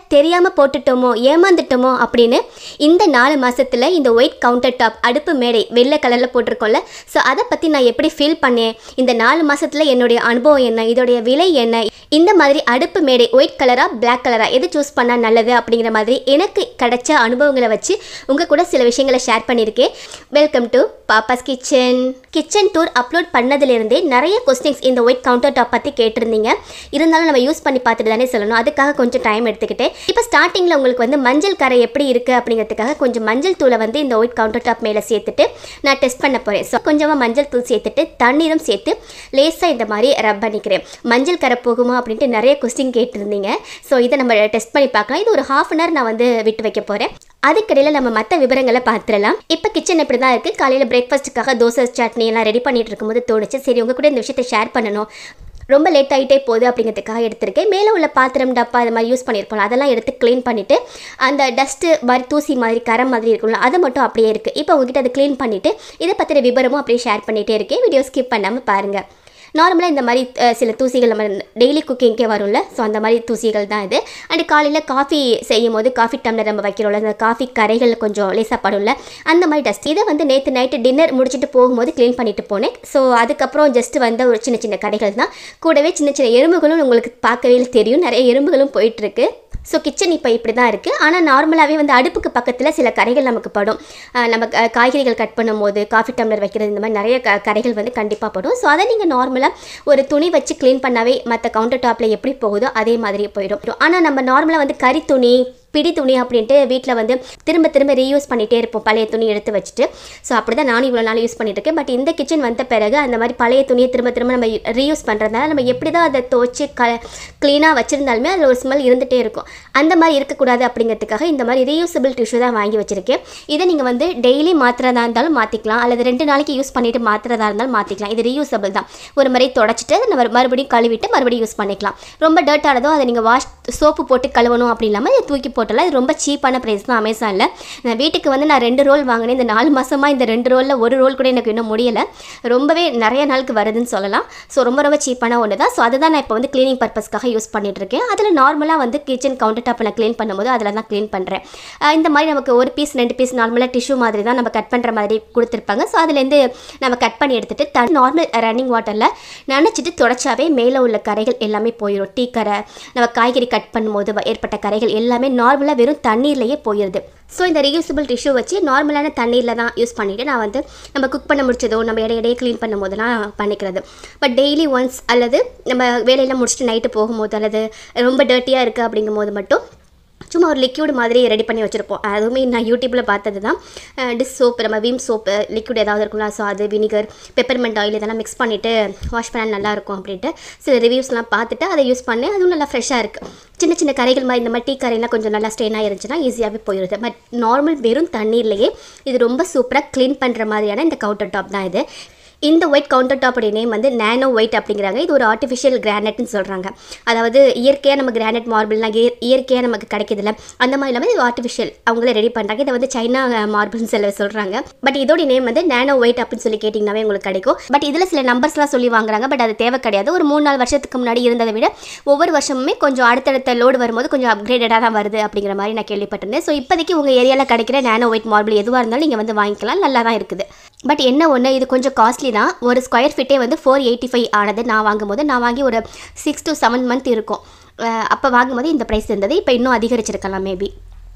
தெரியாமல் போட்டுட்டோமோ ஏமாந்துட்டோமோ அப்படின்னு இந்த நாலு மாசத்துல இந்த ஒயிட் கவுண்டர் டாப் அடுப்பு மேடை வெள்ளை கலரில் போட்டிருக்கோம்ல ஸோ அதை பற்றி நான் எப்படி ஃபீல் பண்ணேன் இந்த நாலு மாசத்துல என்னுடைய அனுபவம் என்ன இதோடைய விலை என்ன இந்த மாதிரி அடுப்பு மேடை ஒயிட் கலரா Black கலரா எது சூஸ் பண்ணால் நல்லது அப்படிங்கிற மாதிரி எனக்கு கிடைச்ச அனுபவங்களை வச்சு உங்கள் கூட சில விஷயங்களை ஷேர் பண்ணியிருக்கேன் welcome to Pappa's kitchen kitchen tour upload பண்ணதுலேருந்தே நிறைய கொஸ்டின்ஸ் இந்த ஒயிட் கவுண்டர் டாப் பற்றி கேட்டிருந்தீங்க இருந்தாலும் நம்ம யூஸ் பண்ணி பார்த்துட்டு தானே சொல்லணும் அதுக்காக கொஞ்சம் டைம் எடுத்துக்கிட்டேன் இப்போ ஸ்டார்டிங்கில் உங்களுக்கு வந்து மஞ்சள் கரை எப்படி இருக்குது அப்படிங்கிறதுக்காக கொஞ்சம் மஞ்சள் தூளை வந்து இந்த ஒயிட் கவுண்டர் டாப் மேலே சேர்த்துட்டு நான் டெஸ்ட் பண்ண போகிறேன் ஸோ கொஞ்சமாக மஞ்சள் தூள் சேர்த்துட்டு தண்ணீரும் சேர்த்து லேசாக இந்த மாதிரி ரப் பண்ணிக்கிறேன் மஞ்சள் கரை போகுமா அப்படின்ட்டு நிறைய கொஸ்டின் கேட்டிருந்தீங்க ஸோ இதை நம்ம டெஸ்ட் பண்ணி பார்க்கலாம் இது ஒரு ஹாஃப் அன் ஹவர் நான் வந்து விட்டு வைக்க போகிறேன் அதுக்கடையில் நம்ம மற்ற விவரங்களை பார்த்துடலாம் இப்போ கிச்சன் இப்படி தான் இருக்குது காலையில் பிரேக்ஃபாஸ்ட்டுக்காக தோசை சட்னி எல்லாம் ரெடி பண்ணிட்டு இருக்கும்போது தோணுச்சு சரி உங்கள் கூட இந்த விஷயத்தை ஷேர் பண்ணணும் ரொம்ப லேட் ஆகிட்டே போகுது அப்படிங்கிறதுக்காக எடுத்திருக்கேன் மேலே உள்ள பாத்திரம் டப்பா அது மாதிரி யூஸ் பண்ணியிருப்போம் அதெல்லாம் எடுத்து க்ளீன் பண்ணிவிட்டு அந்த டஸ்ட்டு மாதிரி தூசி மாதிரி கரை மாதிரி இருக்கும்ல அது மட்டும் அப்படியே இருக்குது இப்போ உங்ககிட்ட அதை க்ளீன் பண்ணிவிட்டு இதை பற்றின விவரமும் அப்படியே ஷேர் பண்ணிகிட்டே இருக்கேன் வீடியோ ஸ்கிப் பண்ணாமல் பாருங்கள் நார்மலாக இந்த மாதிரி அஹ், சில தூசிகள் நம்ம டெய்லி குக்கிங்க்கே வரும்ல ஸோ அந்த மாதிரி தூசிகள் தான் இது அண்ட் காலையில் காஃபி செய்யும் போது காஃபி டம்ளர் நம்ம வைக்கிறோம்ல அந்த காஃபி கரைகள் கொஞ்சம் லேசாக படும்ல அந்த மாதிரி டஸ்ட் இதை வந்து நேற்று நைட்டு டின்னர் முடிச்சுட்டு போகும்போது க்ளீன் பண்ணிட்டு போனேன் ஸோ அதுக்கப்புறம் ஜஸ்ட் வந்த ஒரு சின்ன சின்ன கடைகள் தான் கூடவே சின்ன சின்ன எறும்புகளும் உங்களுக்கு பார்க்கவே தெரியும் நிறைய எறும்புகளும் போயிட்டுருக்கு ஸோ கிச்சன் இப்போ இப்படி தான் இருக்குது ஆனால் நார்மலாகவே வந்து அடுப்புக்கு பக்கத்தில் சில கரைகள் நமக்கு படும் அஹ் நம்ம க- காய்கறிகள் கட் பண்ணும்போது காஃபி டம்ளர் வைக்கிறது இந்த மாதிரி நிறைய க கரைகள் வந்து கண்டிப்பாக படும் ஸோ அதை நீங்கள் நார்மலாக ஒரு துணி வச்சு க்ளீன் பண்ணாவே மற்ற கவுண்டர் டாப்பில் எப்படி போகுதோ அதே மாதிரி போயிடும் ஆனால் நம்ம நார்மலாக வந்து கறி துணி பிடி துணி அப்படின்ட்டு வீட்டில் வந்து திரும்ப திரும்ப ரீயூஸ் பண்ணிகிட்டே இருப்போம் பழைய துணி எடுத்து வச்சுட்டு ஸோ அப்படி தான் நானும் இவ்வளோ நாள் யூஸ் பண்ணிட்டு இருக்கேன் பட் இந்த கிச்சன் வந்த பிறகு அந்த மாதிரி பழைய துணியை திரும்ப திரும்ப நம்ம ரீயூஸ் பண்ணுறதுனால நம்ம எப்படி தான் அதை துவச்சி க க்ளீனாக வச்சுருந்தாலுமே அதில் ஒரு ஸ்மெல் இருந்துகிட்டே இருக்கும் அந்த மாதிரி இருக்கக்கூடாது அப்படிங்கிறதுக்காக இந்த மாதிரி ரீயூசபிள் டிஷ்யூ தான் வாங்கி வச்சுருக்கேன் இதை நீங்கள் வந்து டெய்லி மாற்றுறதா இருந்தாலும் மாற்றிக்கலாம் அல்லது ரெண்டு நாளைக்கு யூஸ் பண்ணிவிட்டு மாற்றுறதா இருந்தாலும் மாற்றிக்கலாம் இது ரீயூசபிள் தான் ஒரு முறை தொடச்சிட்டு அதை நம்ம மறுபடியும் கழுவிட்டு மறுபடியும் யூஸ் பண்ணிக்கலாம் ரொம்ப டர்ட் ஆனதோ அதை நீங்கள் வாஷ் சோப்பு போட்டு கழுவணும் அப்படி இல்லாமல் இதை தூக்கி போட்டலாம் இது ரொம்ப சீப்பான ப்ரைஸ் தான் அமேசானில் நான் வீட்டுக்கு வந்து நான் ரெண்டு ரோல் வாங்கினேன் இந்த நாலு மாசமா இந்த ரெண்டு ரோலில் ஒரு ரோல் கூட எனக்கு இன்னும் முடியலை ரொம்பவே நிறைய நாளுக்கு வருதுன்னு சொல்லலாம் ஸோ ரொம்ப ரொம்ப சீப்பான ஒன்று தான் ஸோ அதை தான் நான் இப்போ வந்து க்ளீனிங் பர்பஸ்க்காக யூஸ் பண்ணிட்டு இருக்கேன் அதில் நார்மலாக வந்து கிச்சன் கவுண்டர் டாப்பை நான் க்ளீன் பண்ணும்போது அதில் தான் க்ளீன் பண்ணுறேன் இந்த மாதிரி நமக்கு ஒரு பீஸ் ரெண்டு பீஸ் நார்மலாக டிஷ்யூ மாதிரி தான் நம்ம கட் பண்ணுற மாதிரி கொடுத்துருப்பாங்க ஸோ அதுலேருந்து நம்ம கட் பண்ணி எடுத்துட்டு தன் நார்மல் ரன்னிங் வாட்டரில் நினச்சிட்டு தொடச்சாவே மேலே உள்ள கரைகள் எல்லாமே போயிடும் டீ கரை நம்ம காய்கறி கட் பண்ணும்போது வ- ஏற்பட்ட கரைகள் எல்லாமே நார்மலாக வெறும் தண்ணீர்லேயே போயிடுது ஸோ இந்த ரீயூசபிள் டிஷ்யூ வச்சு நார்மலான தண்ணீரில் தான் யூஸ் பண்ணிவிட்டு நான் வந்து நம்ம குக் பண்ண முடிச்சதோ நம்ம இடையிடையே க்ளீன் பண்ணும்போதெல்லாம் பண்ணிக்கிறது பட் டெய்லி ஒன்ஸ் அல்லது நம்ம வேலையெல்லாம் முடிச்சுட்டு நைட்டு போகும்போது அல்லது ரொம்ப டர்ட்டியாக இருக்குது அப்படிங்கும்போது மட்டும் சும்மா ஒரு லிக்யூட் மாதிரி ரெடி பண்ணி வச்சுருப்போம் அதுவுமே நான் யூடியூப்பில் பார்த்தது தான் டிஷ் சோப்பு நம்ம விம் சோப்பு லிக்விட் ஏதாவது இருக்கும்ல ஸோ அது வினிகர் பெப்பர்மெண்ட் ஆயில் இதெல்லாம் மிக்ஸ் பண்ணிவிட்டு வாஷ் பண்ணால் நல்லாயிருக்கும் அப்படின்ட்டு சில ரிவ்யூஸ்லாம் பார்த்துட்டு அதை யூஸ் பண்ணேன் அதுவும் நல்லா ஃப்ரெஷ்ஷாக இருக்குது சின்ன சின்ன கரைகள் மாதிரி இந்த மாதிரி டீ கரைலாம் கொஞ்சம் நல்லா ஸ்ட்ரெயினாக இருந்துச்சுன்னா ஈஸியாகவே போயிடுது பட் நார்மல் வெறும் தண்ணீர்லேயே இது ரொம்ப சூப்பராக க்ளீன் பண்ணுற மாதிரியான இந்த கவுண்டர் டாப் தான் இது இந்த ஒயிட் கவுண்டர் டாப்போடைய நேம் வந்து நேனோ ஒயிட் அப்படிங்கிறாங்க இது ஒரு ஆர்டிஃபிஷியல் கிரானைட்னு சொல்கிறாங்க அதாவது இயற்கையாக நம்ம கிரானைட் மார்பிள்லாம் இயற்கையாக நமக்கு கிடைக்குதுல்ல அந்த மாதிரி இல்லாமல் இது ஆர்டிஃபிஷியல் அவங்களே ரெடி பண்ணுறாங்க இதை வந்து சைனா மார்பிள்னு சில சொல்கிறாங்க பட் இதோட நேம் வந்து நேனோ ஒயிட் அப்படின்னு சொல்லி கேட்டிங்கனாவே உங்களுக்கு கிடைக்கும் பட் இதில் சில நம்பர்ஸ்லாம் சொல்லி வாங்குறாங்க பட் அது தேவை கிடையாது ஒரு மூணு நாலு வருஷத்துக்கு முன்னாடி இருந்ததை விட ஒவ்வொரு வருஷமுமே கொஞ்சம் அடுத்தடுத்த லோடு வரும்போது கொஞ்சம் அப்கிரேடடாக தான் வருது அப்படிங்கிற மாதிரி நான் கேள்விப்பட்டிருந்தேன் ஸோ இப்போதைக்கு உங்கள் ஏரியாவில் கிடைக்கிற நேனோ ஒயிட் மார்பிள் எதுவாக இருந்தாலும் நீங்கள் வந்து வாங்கிக்கலாம் நல்லா தான் இருக்குது பட் என்ன ஒன்று இது கொஞ்சம் காஸ்ட்லி தான் ஒரு ஸ்கொயர் ஃபீட்டே வந்து ஃபோர் எயிட்டி ஃபைவ் ஆனது நான் வாங்கும்போது நான் வாங்கி ஒரு சிக்ஸ் to செவன் மந்த் இருக்கும் அப்போ வாங்கும்போது இந்த ப்ரைஸ் இருந்தது இப்போ இன்னும் அதிகரிச்சிருக்கலாம் மேபி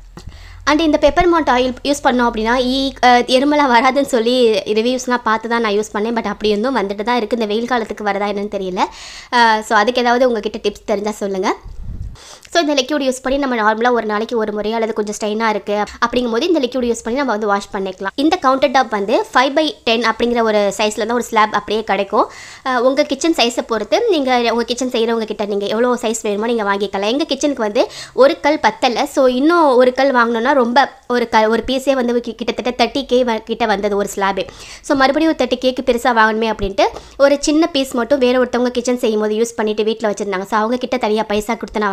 அண்ட் இந்த பெப்பர்மாண்ட் ஆயில் யூஸ் பண்ணோம் அப்படின்னா ஈ அஹ், எருமெல்லாம் வராதுன்னு சொல்லி ரிவ்யூஸ்லாம் பார்த்து தான் நான் யூஸ் பண்ணேன் பட் அப்படி இருந்தும் வந்துட்டு தான் இருக்குது இந்த வெயில் காலத்துக்கு வரதா என்னன்னு தெரியல ஸோ அதுக்கு ஏதாவது உங்ககிட்ட டிப்ஸ் தெரிஞ்சால் சொல்லுங்கள் ஸோ இந்த லிக்யூட் யூஸ் பண்ணி நம்ம நார்மலாக ஒரு நாளைக்கு ஒரு முறை அல்லது கொஞ்சம் ஸ்ட்ரெயினாக இருக்குது அப்படிங்கும்போது இந்த லிக்யூட் யூஸ் பண்ணி நம்ம வந்து வாஷ் பண்ணிக்கலாம் இந்த கவுண்டர் டாப் வந்து ஃபைவ் பை டென் அப்படிங்கிற ஒரு சைஸில் தான் ஒரு ஸ்லாப் அப்படியே கிடைக்கும் அஹ் உங்க கிச்சன் சைஸை பொறுத்து நீங்கள் உங்கள் கிச்சன் செய்கிறவங்க கிட்ட நீங்கள் எவ்வளோ சைஸ் வேணுமோ நீங்கள் வாங்கிக்கலாம் எங்கள் கிச்சனுக்கு வந்து ஒரு கல் பத்தலை ஸோ இன்னும் ஒரு கல் வாங்கினோன்னா ரொம்ப ஒரு க ஒரு பீஸே வந்து கி- கிட்டத்தட்ட தேர்ட்டி கே கிட்ட வந்தது ஒரு ஸ்லாபே ஸோ மறுபடியும் ஒரு தேர்ட்டி கேக்கு பெருசாக வாங்கணுமே அப்படின்ட்டு ஒரு சின்ன பீஸ் மட்டும் வேற ஒருத்தவங்க கிச்சன் செய்யும் போது யூஸ் பண்ணிட்டு வீட்டில் வச்சுருந்தாங்க ஸோ அவங்க கிட்ட தனியாக பைசா கொடுத்து நான் வாங்கிக்கிட்டேன்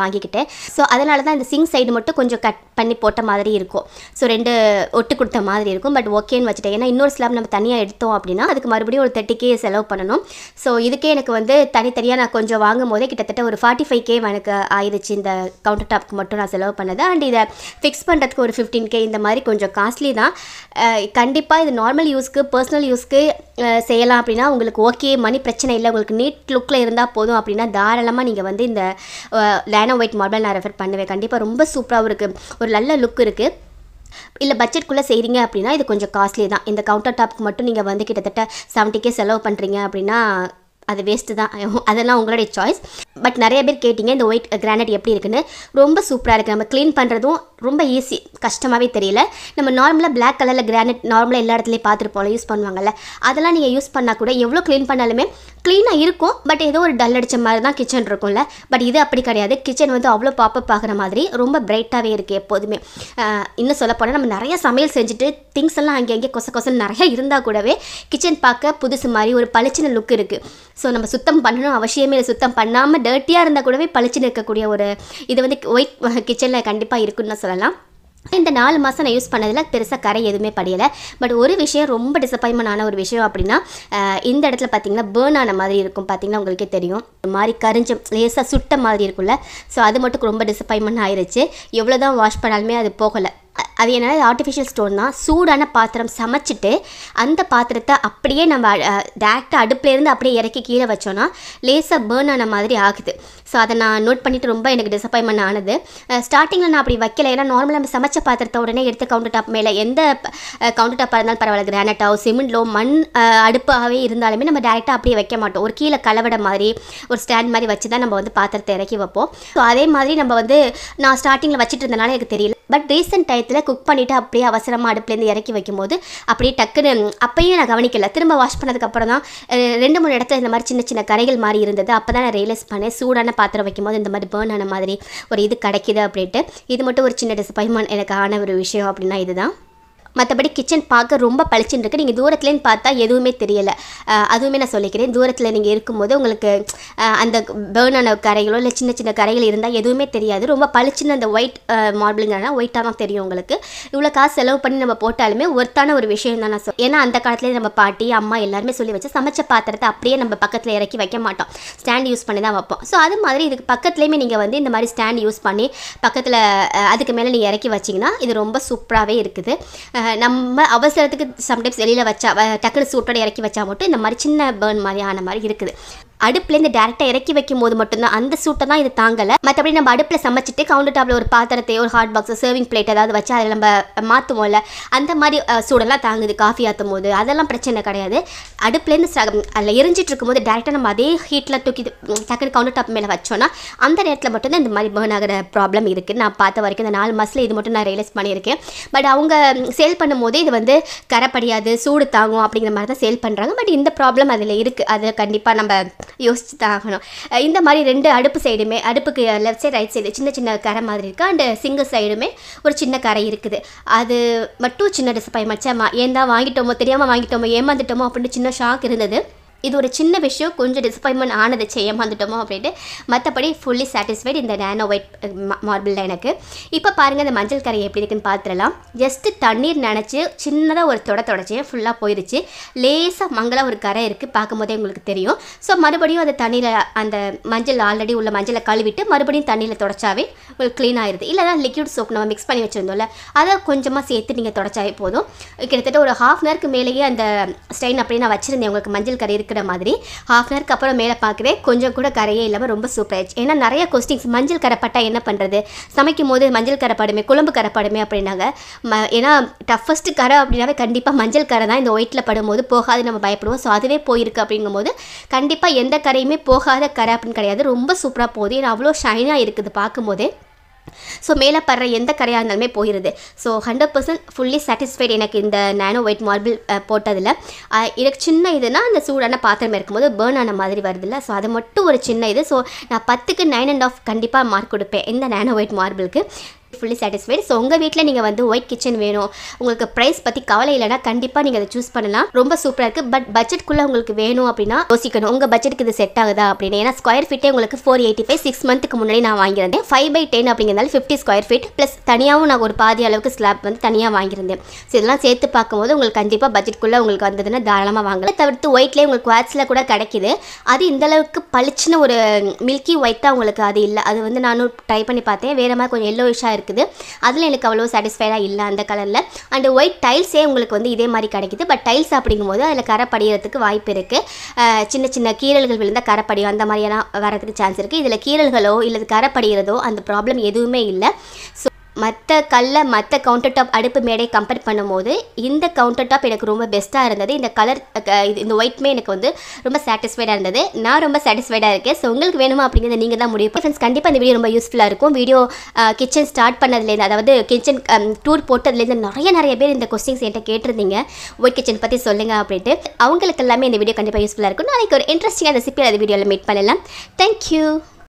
போட்டேன் ஸோ அதனால தான் இந்த சிங் சைடு மட்டும் கொஞ்சம் கட் பண்ணி போட்ட மாதிரி இருக்கும் ஸோ ரெண்டு ஒட்டு கொடுத்த மாதிரி இருக்கும் பட் ஓகேன்னு வச்சுட்டேன் ஏன்னா இன்னொரு ஸ்லாப் நம்ம தனியாக எடுத்தோம் அப்படின்னா அதுக்கு மறுபடியும் ஒரு தேர்ட்டி செலவு பண்ணணும் ஸோ இதுக்கே எனக்கு வந்து தனித்தனியாக நான் கொஞ்சம் வாங்கும் போதே கிட்டத்தட்ட ஒரு ஃபார்ட்டி ஃபைவ் கே எனக்கு ஆயிடுச்சு இந்த கவுண்டர் டாப்க்கு மட்டும் நான் செலவு பண்ணது அண்ட் இதை ஃபிக்ஸ் பண்ணுறதுக்கு ஒரு ஃபிஃப்டீன் கே இந்த மாதிரி கொஞ்சம் காஸ்ட்லி தான் கண்டிப்பாக இது நார்மல் யூஸ்க்கு பர்சனல் யூஸ்க்கு செய்யலாம் அப்படின்னா உங்களுக்கு ஓகே மணி பிரச்சனை இல்லை உங்களுக்கு நீட் லுக்கில் இருந்தால் போதும் அப்படின்னா தாராளமாக நீங்கள் வந்து இந்த லேனோ ஒயிட் மாடல் நான் ரெஃபர் பண்ணுவேன் கண்டிப்பாக ரொம்ப சூப்பராகவும் இருக்குது ஒரு நல்ல லுக் இருக்குது இல்லை பட்ஜெட்குள்ளே செய்கிறீங்க அப்படின்னா இது கொஞ்சம் காஸ்ட்லி தான் இந்த கவுண்டர் டாப்க்கு மட்டும் நீங்கள் வந்து கிட்டத்தட்ட செவன்ட்டிக்கே செலவு பண்ணுறீங்க அப்படின்னா அது வேஸ்ட்டு தான் அதெல்லாம் உங்களுடைய சாய்ஸ் பட் நிறைய பேர் கேட்டிங்க இந்த ஒயிட் கிரானைட் எப்படி இருக்குன்னு ரொம்ப சூப்பராக இருக்குது நம்ம க்ளீன் பண்ணுறதும் ரொம்ப ஈஸி கஷ்டமாகவே தெரியல நம்ம நார்மலாக பிளாக் கலரில் கிரானைட் நார்மலாக எல்லா இடத்துலையும் பார்த்துருப்போம்ல யூஸ் பண்ணுவாங்கல்ல அதெல்லாம் நீங்கள் யூஸ் பண்ணால் கூட எவ்வளோ க்ளீன் பண்ணாலுமே க்ளீனாக இருக்கும் பட் ஏதோ ஒரு டல் அடித்த மாதிரி தான் கிச்சன் இருக்கும்ல பட் இது அப்படி கிடையாது கிச்சன் வந்து அவ்வளோ பாப்பப் ஆகிற மாதிரி ரொம்ப பிரைட்டாகவே இருக்குது எப்போதுமே ஆஹ் இன்னும் சொல்லப்போனால் நம்ம நிறைய சமையல் செஞ்சுட்டு திங்ஸ் எல்லாம் அங்கே அங்கே கொச கொசன்னு நிறைய இருந்தால் கூடவே கிச்சன் பார்க்க புதுசு மாதிரி ஒரு பளிச்சின லுக் இருக்குது ஸோ நம்ம சுத்தம் பண்ணணும் அவசியமே இல்லை சுத்தம் பண்ணாமல் டர்ட்டியாக இருந்தால் கூடவே பளிச்சுன்னு இருக்கக்கூடிய ஒரு இது வந்து ஒயிட் கிச்சனில் கண்டிப்பாக இருக்குன்னு தான் சொல்லலாம் இந்த நாலு மாதம் நான் யூஸ் பண்ணதில் பெருசாக கரை எதுவுமே படியலை பட் ஒரு விஷயம் ரொம்ப டிசப்பாயின்மெண்ட் ஆன ஒரு விஷயம் அப்படின்னா ஆஹ் இந்த இடத்துல பார்த்தீங்கன்னா பேர்ன் ஆன மாதிரி இருக்கும் பார்த்தீங்கன்னா உங்களுக்கே தெரியும் ஒரு மாதிரி கரிஞ்ச லேசாக சுட்ட மாதிரி இருக்கும்ல ஸோ அது மட்டும் ரொம்ப டிசப்பாயின்மெண்ட் ஆயிருச்சு எவ்வளோ தான் வாஷ் பண்ணாலுமே அது போகலை அ- அது என்னன்னா ஆர்டிஃபிஷியல் ஸ்டோன் தான் சூடான பாத்திரம் சமைச்சிட்டு அந்த பாத்திரத்தை அப்படியே நம்ம டேரெக்டாக அடுப்புலேருந்து அப்படியே இறக்கி கீழே வச்சோன்னா லேசாக பேர்ன் ஆன மாதிரி ஆகுது ஸோ அதை நான் நோட் பண்ணிட்டு ரொம்ப எனக்கு டிசப்பாயின்மெண்ட் ஆனது ஸ்டார்டிங்கில் நான் அப்படி வைக்கல ஏன்னா நார்மலாக நம்ம சமைச்ச பாத்திரத்தை உடனே எடுத்து கவுண்டர் டாப் மேலே எந்த கவுண்டர் டாப்பாக இருந்தாலும் பரவாயில்ல கிரானைட்டாவோ சிமெண்ட்லோ மண் அஹ், அடுப்பாகவே இருந்தாலுமே நம்ம டேரெக்டாக அப்படியே வைக்க மாட்டோம் ஒரு கீழே கலவடை மாதிரி ஒரு ஸ்டாண்ட் மாதிரி வச்சு தான் நம்ம வந்து பாத்திரத்தை இறக்கி வைப்போம் ஸோ அதே மாதிரி நம்ம வந்து நான் ஸ்டார்டிங்கில் வச்சுட்டு இருந்தனால எனக்கு தெரியல பட் ரீசெண்ட் டயத்தில் குக் பண்ணிவிட்டு அப்படியே அவசரமாக அடுப்புலேருந்து இறக்கி வைக்கும்போது அப்படியே டக்குன்னு அப்பயும் நான் கவனிக்கல திரும்ப வாஷ் பண்ணதுக்கப்புறம் தான் அஹ், ரெண்டு மூணு இடத்துல இந்த மாதிரி சின்ன சின்ன கரைகள் மாதிரி இருந்தது அப்போ தான் நான் ரியலைஸ் பண்ணேன் சூடான பாத்திரம் வைக்கும்போது இந்த மாதிரி பேர்ன் ஆன மாதிரி ஒரு இது கிடைக்குது அப்படின்ட்டு இது மட்டும் ஒரு சின்ன டிசப்பாயின்மெண்ட் எனக்கு ஆன ஒரு விஷயம் அப்படின்னா இதுதான் மற்றபடி கிச்சன் பார்க்க ரொம்ப பளிச்சுன்னு இருக்குது நீங்கள் தூரத்துலேருந்து பார்த்தா எதுவுமே தெரியலை அஹ் அதுவுமே நான் சொல்லிக்கிறேன் தூரத்தில் நீங்கள் இருக்கும்போது உங்களுக்கு அஹ் அந்த பேர்ன் ஆன கரைகளோ இல்லை சின்ன சின்ன கரைகள் இருந்தால் எதுவுமே தெரியாது ரொம்ப பளிச்சுன்னு அந்த ஒயிட் மாடலுங்கிறனா ஒயிட்டாக தான் தெரியும் உங்களுக்கு இவ்வளோ காசு செலவு பண்ணி நம்ம போட்டாலுமே ஒர்த்தான ஒரு விஷயம் தான் நான் சொல் ஏன்னா அந்த காலத்துலேயே நம்ம பாட்டி அம்மா எல்லாருமே சொல்லி வச்சு சமைச்ச பாத்திரத்தை அப்படியே நம்ம பக்கத்தில் இறக்கி வைக்க மாட்டோம் ஸ்டாண்ட் யூஸ் பண்ணி தான் வைப்போம் ஸோ அது மாதிரி இதுக்கு பக்கத்துலேயுமே நீங்கள் வந்து இந்த மாதிரி ஸ்டாண்ட் யூஸ் பண்ணி பக்கத்தில் அதுக்கு மேலே நீங்கள் இறக்கி வச்சிங்கன்னா இது ரொம்ப சூப்பராகவே இருக்குது அஹ் நம்ம அவசரத்துக்கு சம்டைம்ஸ் வெளியில் வச்சா வ- டக்குனு சூட்டோட இறக்கி வச்சா மட்டும் இந்த மாதிரி சின்ன பேர்ன் மாதிரி ஆன மாதிரி இருக்குது அடுப்புலேருந்து டேரெக்டாக இறக்கி வைக்கும் போது மட்டும்தான் அந்த சூட்டை தான் இது தாங்கலை மற்றபடி நம்ம அடுப்பில் சமைச்சிட்டு கவுண்டர் டாப்பில் ஒரு பாத்திரத்தை ஒரு ஹாட் பாக்ஸ் சர்விங் பிளேட் ஏதாவது வச்சு அதில் நம்ம மாற்றுவோம்ல அந்த மாதிரி அஹ், சூடெல்லாம் தாங்குது காஃபி ஆற்றும் போது அதெல்லாம் பிரச்சனை கிடையாது அடுப்புலேருந்து ச- அதில் எரிஞ்சிட்டு இருக்கும்போது டேரெக்டாக நம்ம அதே ஹீட்டில் தூக்கி உம், டக்குனு கவுண்டர் டாப் மேலே வச்சோன்னா அந்த நேரத்தில் மட்டும்தான் இந்த மாதிரி பேர்ன் ஆகிற ப்ராப்ளம் இருக்குது நான் பார்த்த வரைக்கும் இந்த நாலு மாதத்தில் இது மட்டும் நான் ரியலைஸ் பண்ணியிருக்கேன் பட் அவங்க சேல் பண்ணும்போது இது வந்து கரைப்படியாது சூடு தாங்கும் அப்படிங்கிற மாதிரி தான் சேல் பண்ணுறாங்க பட் இந்த ப்ராப்ளம் அதில் இருக்குது அது கண்டிப்பாக நம்ம யோசிச்சு தான் ஆகணும் அஹ் இந்த மாதிரி ரெண்டு அடுப்பு சைடுமே அடுப்புக்கு லெஃப்ட் சைடு ரைட் சைடு சின்ன சின்ன கரை மாதிரி இருக்குது அண்ட் சிங்கிள் சைடுமே ஒரு சின்ன கரை இருக்குது அது மட்டும் சின்ன டிசப்பாயின்மெண்ட் ச்சே, மா- ஏன் தான் வாங்கிட்டோமோ தெரியாமல் வாங்கிட்டோமோ ஏமாந்துட்டோமோ அப்படின்னு சின்ன ஷாக் இருந்தது இது ஒரு சின்ன விஷயம் கொஞ்சம் டிசப்பாயின்மெண்ட் ஆனது செய்ய ஏமாந்துட்டோமோ அப்படின்ட்டு மற்றபடி ஃபுல்லி சாட்டிஸ்ஃபைட் இந்த நேனோ ஒயிட் மார்பிளில் எனக்கு இப்போ பாருங்கள் இந்த மஞ்சள் கரை எப்படி இருக்குன்னு பார்த்துடலாம் ஜஸ்ட்டு தண்ணீர் நினச்சி சின்னதாக ஒரு தொட தொடச்சேன் ஃபுல்லாக போயிடுச்சு லேசாக மங்கலாக ஒரு கரை இருக்குது பார்க்கும்போதே உங்களுக்கு தெரியும் ஸோ மறுபடியும் அந்த தண்ணியில் அந்த மஞ்சள் ஆல்ரெடி உள்ள மஞ்சளை கழுவிட்டு மறுபடியும் தண்ணியில் தொடச்சாவே உங்களுக்கு க்ளீன் ஆயிடுது இல்லைனா லிக்விட் சோப் நம்ம மிக்ஸ் பண்ணி வச்சுருந்தோம்ல அதை கொஞ்சமாக சேர்த்து நீங்கள் தொடச்சாவே போதும் கிட்டத்தட்ட ஒரு ஹாஃப் அன் ஹவருக்கு மேலேயே அந்த ஸ்டைன் அப்படியே நான் வச்சுருந்தேன் உங்களுக்கு மஞ்சள் கரை இருக்கிற மாதிரி ஹாஃப் அன் ஹவருக்கு அப்புறம் மேலே பார்க்குறேன் கொஞ்சம் கூட கரையே இல்லாமல் ரொம்ப சூப்பர் ஆயிடுச்சு ஏன்னா நிறைய கொஸ்டின்ஸ் மஞ்சள் கரை பட்டா என்ன பண்ணுறது சமைக்கும் போது மஞ்சள் கரை படுமே குழம்பு கரை படுமே அப்படின்னாங்க ம ஏன்னா டஃபஸ்ட் கரை அப்படின்னாவே கண்டிப்பாக மஞ்சள் கரை தான் இந்த ஒயிட்டில் படும்போது போகாது நம்ம பயப்படுவோம் ஸோ அதுவே போயிருக்கு அப்படிங்கும்போது கண்டிப்பாக எந்த கரையுமே போகாத கரை அப்படின்னு கிடையாது ரொம்ப சூப்பராக போகுது ஏன்னா அவ்வளோ ஷைனாக இருக்குது பார்க்கும்போதே ஸோ மேலே படுற எந்த கரையாக இருந்தாலுமே போயிடுது so hundred percent fully satisfied எனக்கு இந்த நானோ ஒயிட் மார்பிள் போட்டதில் அஹ், எனக்கு சின்ன இதுனா அந்த சூடான பாத்திரம் இருக்கும்போது பேர்ன் ஆன மாதிரி வருதுல்ல ஸோ அது மட்டும் ஒரு சின்ன இது ஸோ நான் பத்துக்கு நைன் அண்ட் ஆஃப் கண்டிப்பாக மார்க் கொடுப்பேன் இந்த நானோ ஒயிட் மார்பிளுக்கு ஃபுல்லி சாட்டிஸ்ஃபைடு ஸோ உங்கள் வீட்டில் நீங்கள் வந்து ஒயிட் கிச்சன் வேணும் உங்களுக்கு ப்ரைஸ் பற்றி கவலை இல்லைனா கண்டிப்பாக நீங்கள் அதை சூஸ் பண்ணலாம் ரொம்ப சூப்பராக இருக்குது பட் பட்ஜெட்குள்ளே உங்களுக்கு வேணும் அப்படின்னா யோசிக்கணும் உங்கள் பட்ஜெட்டுக்கு இது செட் ஆகுதா அப்படின்னு ஏன்னா ஸ்கொயர் ஃபீட்டே உங்களுக்கு ஃபோர் எயிட்டி ஃபைவ் சிக்ஸ் மந்த்துக்கு முன்னாடி நான் வாங்கியிருந்தேன் ஃபைவ் பை டென் அப்படிங்கிறதால ஃபிஃப்டி ஸ்கொயர் ஃபீட் ப்ளஸ் தனியாகவும் நான் ஒரு பாதி அளவுக்கு ஸ்லாப் வந்து தனியாக வாங்கியிருந்தேன் ஸோ இதெல்லாம் சேர்த்து பார்க்கும்போது உங்களுக்கு கண்டிப்பாக பட்ஜெட்குள்ளே உங்களுக்கு வந்ததுன்னா தாராளமாக வாங்கலாம் தவிர்த்து ஒயிட்லேயே உங்களுக்கு குவாட்ஸில் கூட கிடைக்குது அது இந்த அளவுக்கு பளிச்சுன்னு ஒரு மில்கி ஒயிட்டாக உங்களுக்கு அது இல்லை அது வந்து நானும் ட்ரை பண்ணி பார்த்தேன் வேறு மாதிரி கொஞ்சம் எல்லோயிஷாக இருக்குது அதில் எனக்கு அவ்வளோ சாட்டிஸ்ஃபைடாக இல்லை அந்த கலரில் அண்ட் ஒயிட் டைல்ஸே உங்களுக்கு வந்து இதே மாதிரி கிடைக்குது பட் டைல்ஸ் அப்படிங்கும்போது அதில் கரை படிகிறதுக்கு வாய்ப்பு இருக்குது சின்ன சின்ன கீரல்கள் விழுந்தால் கரை படியும் அந்த மாதிரியெல்லாம் வரதுக்கு சான்ஸ் இருக்குது இதில் கீரல்களோ இல்லை கரை படிகிறதோ அந்த ப்ராப்ளம் எதுவுமே இல்லை ஸோ மற்ற கல்ல மற்ற கவுண்டர் டாப் அடுப்பு மேடை கம்பேர் பண்ணும்போது இந்த கவுண்டர் டாப் எனக்கு ரொம்ப பெஸ்ட்டாக இருந்தது இந்த கலர் இது இந்த ஒயிட்மே எனக்கு வந்து ரொம்ப சாட்டிஸ்ஃபைடாக இருந்தது நான் ரொம்ப சாட்டிஸ்ஃபைடாக இருக்கேன் ஸோ உங்களுக்கு வேணுமா அப்படிங்கிறத நீங்கள் தான் முடிவு ஃப்ரெண்ட்ஸ் கண்டிப்பாக இந்த வீடியோ ரொம்ப யூஸ்ஃபுல்லாக இருக்கும் வீடியோ கிச்சன் ஸ்டார்ட் பண்ணதுலேருந்து அதாவது கிச்சன் டூர் போட்டதுலேருந்து நிறைய நிறைய பேர் இந்த கொஸ்டின்ஸ் என்கிட்ட கேட்டிருந்தீங்க ஒயிட் கிச்சன் பற்றி சொல்லுங்கள் அப்படின்ட்டு அவங்களுக்கு எல்லாமே இந்த வீடியோ கண்டிப்பாக யூஸ்ஃபுல்லாக இருக்கும் நாளைக்கு ஒரு இன்ட்ரெஸ்டிங்காக ரெசிபி அந்த வீடியோவில் மீட் பண்ணலாம் தேங்க்யூ